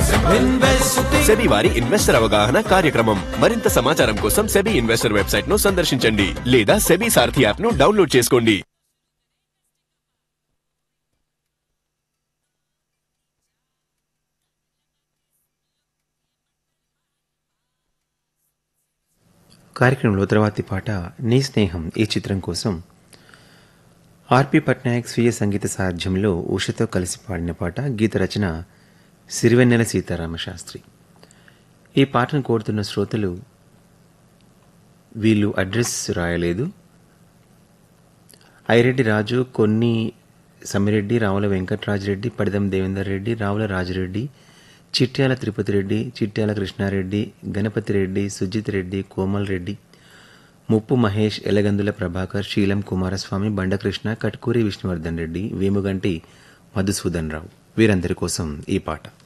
SEBI వారి investor అవగాహన కార్యక్రమం మరింత సమాచారం కోసం సెబీ ఇన్వెస్టర్ వెబ్సైట్ ను సందర్శించండి లేదా సెబీ సారథి యాప్ ను డౌన్లోడ్ చేసుకోండి కార్యక్రమంలో తర్వాతి పాట నీ స్నేహం ఈ చిత్రం కోసం ఆర్పి పట్నాయక్ స్వీయ సంగీత సారథ్యంలో ఉషతో కలిసి పాడిన పాట గీత రచన సిరివెన్నెల సీతారామ శాస్త్రి ఈ పాటను కోరుతున్న శ్రోతలు వీళ్ళు అడ్రస్ రాయలేదు ఐరెడ్డి రాజు కొన్ని సమ్మిరెడ్డి రావుల వెంకట్రాజరెడ్డి పడిదం దేవేందర్ రెడ్డి రావుల రాజరెడ్డి చిట్యాల తిరుపతి రెడ్డి చిట్యాల కృష్ణారెడ్డి గణపతి రెడ్డి సుజిత్ రెడ్డి కోమల్ రెడ్డి ముప్పు మహేష్ ఎలగందుల ప్రభాకర్ శీలం కుమారస్వామి బండకృష్ణ కట్కూరి విష్ణువర్ధన్ రెడ్డి వేముగంటి మధుసూదన్ రావు వీరందరి కోసం ఈ పాట